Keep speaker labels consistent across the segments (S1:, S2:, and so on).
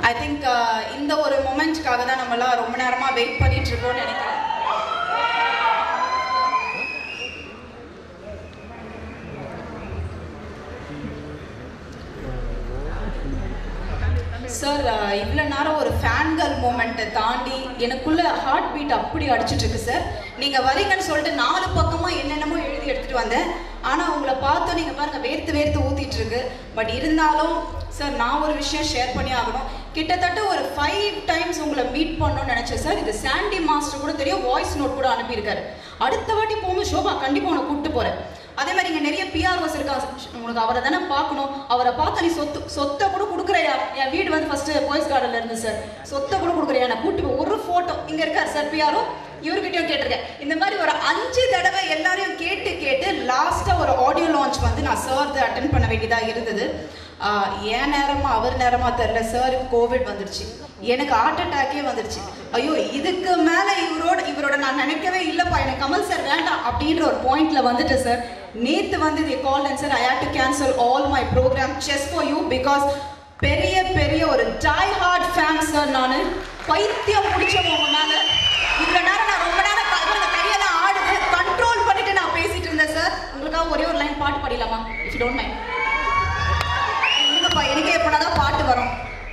S1: I think இந்த ஒரு மொமெண்ட்காக தான் நம்மலாம் ரொம்ப நேரமாக வெயிட் பண்ணிட்டு இருக்கோம்னு நினைக்கிறேன் சார் இவ்வளோ நேரம் ஒரு ஃபேன்கள் மூமெண்ட்டை தாண்டி எனக்குள்ள ஹார்ட் பீட் அப்படி அடிச்சிட்டு இருக்கு சார் நீங்கள் வரீங்கன்னு சொல்லிட்டு நாலு பக்கமாக என்னென்னமோ எழுதி எடுத்துகிட்டு வந்தேன் ஆனால் உங்களை பார்த்தோம் நீங்கள் பாருங்கள் வேர்த்து வேர்த்து ஊற்றிட்டு இருக்கு பட் இருந்தாலும் சார் நான் ஒரு விஷயம் ஷேர் பண்ணி ஆகணும் கிட்டத்தட்ட ஒரு ஃபைவ் டைம்ஸ் உங்களை மீட் பண்ணணும்னு நினச்சேன் சார் இது சாண்டி மாஸ்டர் கூட தெரியும் வாய்ஸ் நோட் கூட அனுப்பியிருக்காரு அடுத்த வாட்டி போகும்போது ஷோபா கண்டிப்பாக உன்னை கூப்பிட்டு போகிறேன் அதே மாதிரி இங்கே நிறைய பிஆர்ஓஸ் இருக்காங்க உங்களுக்கு அவரை தானே பார்க்கணும் அவரை பார்த்து நீ சொத்து சொத்தை கூட கொடுக்குறையா என் வீடு வந்து ஃபர்ஸ்ட் போய்ஸ் கார்டன்ல இருந்து சார் சொத்தை கூட கொடுக்குறையா நான் கூட்டு போய் ஒரு ஃபோட்டோ இங்கே இருக்கார் சார் பிஆர்ஓ இவர்கிட்டயும் கேட்டிருக்கேன் இந்த மாதிரி ஒரு அஞ்சு தடவை எல்லாரையும் கேட்டு கேட்டு லாஸ்ட்டாக ஒரு ஆடியோ லான்ச் வந்து நான் சார் அட்டன் பண்ண வேண்டியதாக இருந்தது ஆஹ் என் நேரமா அவர் நேரமா தெரியல சாருக்கு கோவிட் வந்துருச்சு எனக்கு ஹார்ட் அட்டாக்கே வந்துருச்சு ஐயோ இதுக்கு மேல இவரோட இவரோட நான் நினைக்கவே இல்லப்பா எனக்கு கமல் சார் வேண்டாம் அப்படின்ற ஒரு பாயிண்ட்ல வந்துட்டு சார் நேத்து வந்து the call and sir I had to cancel all my programmes for you because பெரிய பெரிய ஒரு டை ஹார்ட் ஃபேன் சார் நான் பைத்தியம் பிடிச்சவங்க முன்னால இவ்வளோ நேரம் நான் ரொம்ப நேரம் க- இவங்க கையெல்லாம் ஆடுது கண்ட்ரோல் பண்ணிட்டு நான் பேசிட்டு இருந்தேன் சார் உங்களுக்காக ஒரே ஒரு லைன் பாட்டு பாடிடலாமா இஃப் டோன்ட் மைண்ட் இருங்கப்பா எனக்கே எப்படாதான் பாட்டு வரும்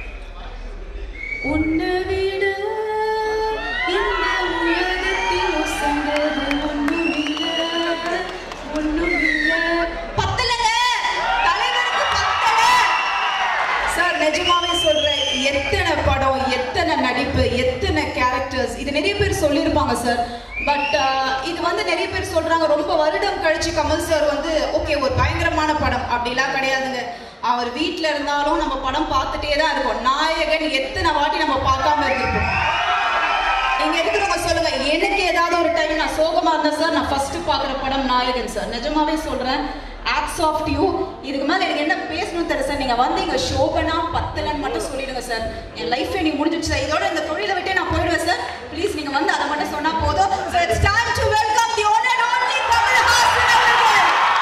S1: உன்னை விட இந்த உலகத்தில் உசந்தது ஒண்ணுமில்ல, ஒண்ணுமில்ல. பத்தலைங்க, தலைவருக்கு பத்தல. சார் நிஜமாவே சொல்றேன் எத்தனை படம் எத்தனை நடிப்பு எத்தனை கேரக்டர்ஸ் இது நிறைய பேர் சொல்லியிருப்பாங்க சார் பட் இது வந்து நிறைய பேர் சொல்றாங்க ரொம்ப வருடம் கழிச்சு கமல் சார் வந்து ஓகே ஒரு பயங்கரமான படம் அப்படிலாம் கிடையாதுங்க அவர் வீட்டில் இருந்தாலும் நம்ம படம் பார்த்துட்டே தான் இருக்கோம் நாயகன் எத்தனை வாட்டி நம்ம பார்க்காம இருந்திருப்போம் இங்க இருக்கிறவங்க சொல்லுங்க எனக்கு ஏதாவது ஒரு டைம் நான் சோகமா இருந்தேன் சார் நான் ஃபர்ஸ்ட் பாக்குற படம் நாயகன் சார் நிஜமாவே சொல்றேன் ஆக்ஸ் ஆஃப் யூ இதுக்கு மேல எனக்கு என்ன பேசணும் தெரியல சார் நீங்க வந்து இங்க ஷோபனா பத்தலன்னு மட்டும் சொல்லிடுங்க சார் என் லைஃப் நீங்க முடிஞ்சிச்சு சார் இதோட இந்த தொழிலை விட்டே நான் போயிடுவேன் சார் ப்ளீஸ் நீங்க வந்து அதை மட்டும் சொன்னா போதும் sir it's time to welcome the one and only Kamal Haasan அவர்கள்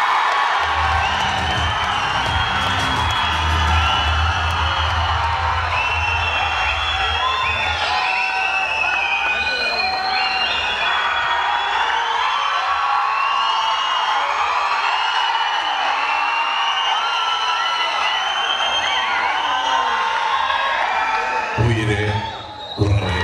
S2: உயிரே உறவே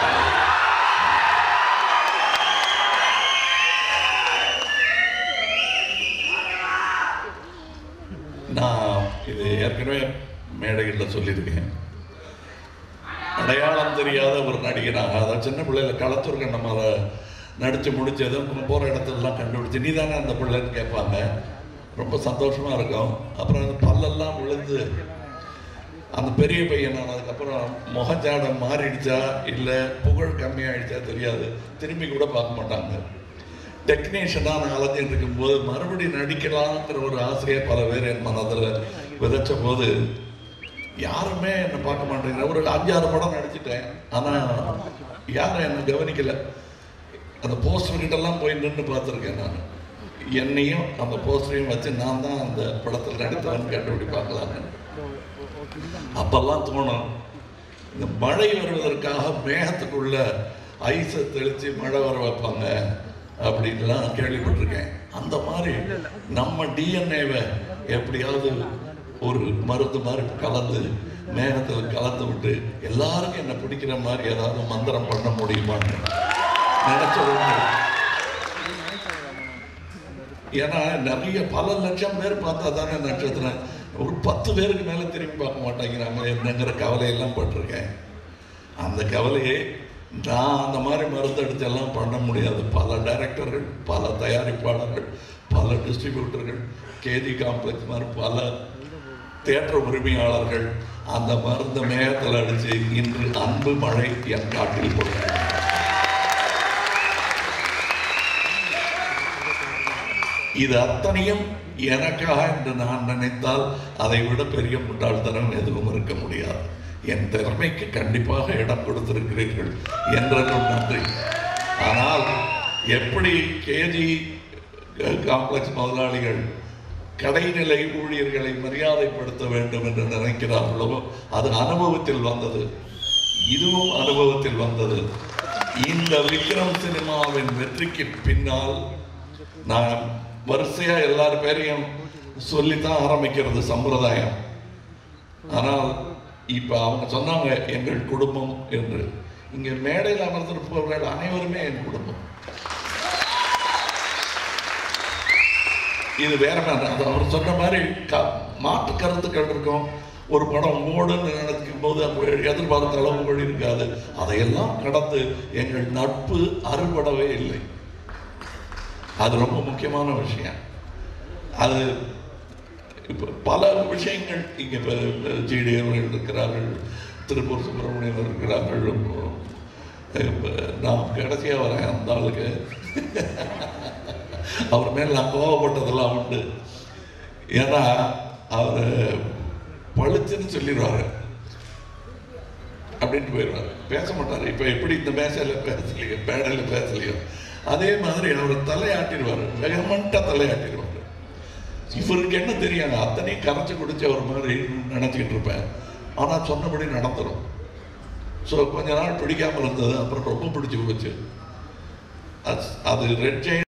S2: நான் இது ஏற்கனவே மேடைகளில் சொல்லியிருக்கேன் அடையாளம் தெரியாத ஒரு நடிகனாக அதாவது சின்ன பிள்ளையில களத்தூர் கண்ணமால நடித்து முடிச்சதும் போகிற இடத்துலலாம் கண்டுபிடிச்சு நீ தானே அந்த பிள்ளைன்னு கேட்பாங்க ரொம்ப சந்தோஷமாக இருக்கும் அப்புறம் அந்த பல்லெல்லாம் விழுந்து அந்த பெரிய பையன் ஆனதுக்கப்புறம் முகஜாடம் மாறிடுச்சா இல்லை புகழ் கம்மியாயிடுச்சா தெரியாது திரும்பி கூட பார்க்க மாட்டாங்க டெக்னீஷியனாக நான் அலைஞ்சிட்டு இருக்கும்போது மறுபடியும் நடிக்கலாங்கிற ஒரு ஆசையை பல பேர் என் மனதில் விதைச்ச போது யாருமே என்னை பார்க்க மாட்டேங்கிற ஒரு அஞ்சாறு படம் நடிச்சிட்டேன் ஆனால் யாரும் என்னை கவனிக்கல அந்த போஸ்டர் கிட்டலாம் போய் நின்று பார்த்துருக்கேன் நான் என்னையும் அந்த போஸ்டரையும் வச்சு நான் தான் அந்த படத்தில் நடித்தவன் கண்டுபிடிப்பாங்களான்னு அப்பெல்லாம் தோணும் இந்த மழை வருவதற்காக மேகத்துக்குள்ள ஐஸை தெளித்து மழை வர வைப்பாங்க அப்படின்லாம் கேள்விப்பட்டிருக்கேன் அந்த மாதிரி நம்ம டிஎன்ஏவை எப்படியாவது ஒரு மருந்து மாதிரி கலந்து மேகத்தில் கலந்து விட்டு எல்லாருக்கும் என்ன பிடிக்கிற மாதிரி ஏதாவது மந்திரம் பண்ண முடியுமான்னு நினைச்சது உண்டு. ஏன்னா நிறைய பல லட்சம் பேர் பார்த்தா தானே நட்சத்திரம் ஒரு பத்து பேருக்கு மேல திரும்பி பார்க்க மாட்டேங்கிறாங்க என்னங்கிற கவலையெல்லாம் பட்டிருக்கேன் அந்த கவலையை நான் அந்த மாதிரி மருந்தடிச்சு எல்லாம் பண்ண முடியாது பல டைரக்டர்கள் பல தயாரிப்பாளர்கள் பல டிஸ்ட்ரிபியூட்டர்கள் கேஜி காம்ப்ளெக்ஸ் மாதிரி பல தியேட்டர் உரிமையாளர்கள் அந்த மருந்த மேகத்தில் அடிச்சு இன்று அன்பு மழை என் காட்டில் கொடுத்தாங்க இது அத்தனையும் எனக்காக என்று நான் நினைத்தால் அதை விட பெரிய முட்டாள்தனம் எதுவும் இருக்க முடியாது என் திறமைக்கு கண்டிப்பாக இடம் கொடுத்திருக்கிறீர்கள் என்றதும் நன்றி ஆனால் எப்படி கேஜி காம்ப்ளெக்ஸ் முதலாளிகள் கடைநிலை ஊழியர்களை மரியாதைப்படுத்த வேண்டும் என்று நினைக்கிறார்களோ அது அனுபவத்தில் வந்தது இதுவும் அனுபவத்தில் வந்தது இந்த விக்ரம் சினிமாவின் வெற்றிக்கு பின்னால் நான் வரிசையா எல்லார் பேரையும் சொல்லித்தான் ஆரம்பிக்கிறது சம்பிரதாயம் ஆனால் இப்ப அவங்க சொன்னாங்க எங்கள் குடும்பம் என்று இங்க மேடையில் அமர்ந்திருப்பவர்கள் அனைவருமே என் குடும்பம் இது வேற மாதிரி அது அவர் சொன்ன மாதிரி க மாற்று கருத்துக்கள் இருக்கும் ஒரு படம் ஓடுன்னு நினைக்கும் போது அப்ப எதிர்பார்த்த அளவுகள் இருக்காது அதையெல்லாம் கடந்து எங்கள் நட்பு அறுபடவே இல்லை அது ரொம்ப முக்கியமான விஷயம் அது இப்போ பல விஷயங்கள் இங்கே இப்போ ஜிடி அவர்கள் இருக்கிறார்கள் திருப்பூர் சுப்பிரமணியன் இருக்கிறார்கள் இப்ப நான் கடைசியாக வரேன் அந்த ஆளுக்கு அவர் மேல் நான் கோவப்பட்டதெல்லாம் உண்டு ஏன்னா அவர் பளிச்சுன்னு சொல்லிடுவாரு அப்படின்ட்டு போயிடுவார் பேச மாட்டார் இப்போ எப்படி இந்த மேசையில் பேசலையோ பேடையில் பேசலையோ அதே மாதிரி அவர் தலையாட்டிடுவார் வெகமெண்ட்டாக தலையாட்டிடுவார் இவருக்கு என்ன தெரியாங்க அத்தனையும் கரைச்சி குடிச்ச ஒரு மாதிரி நினச்சிக்கிட்டு இருப்பேன் ஆனால் சொன்னபடி நடந்துடும் ஸோ கொஞ்ச நாள் பிடிக்காம இருந்தது அப்புறம் ரொம்ப பிடிச்சி போச்சு அது அது ரெட் ஜெயின்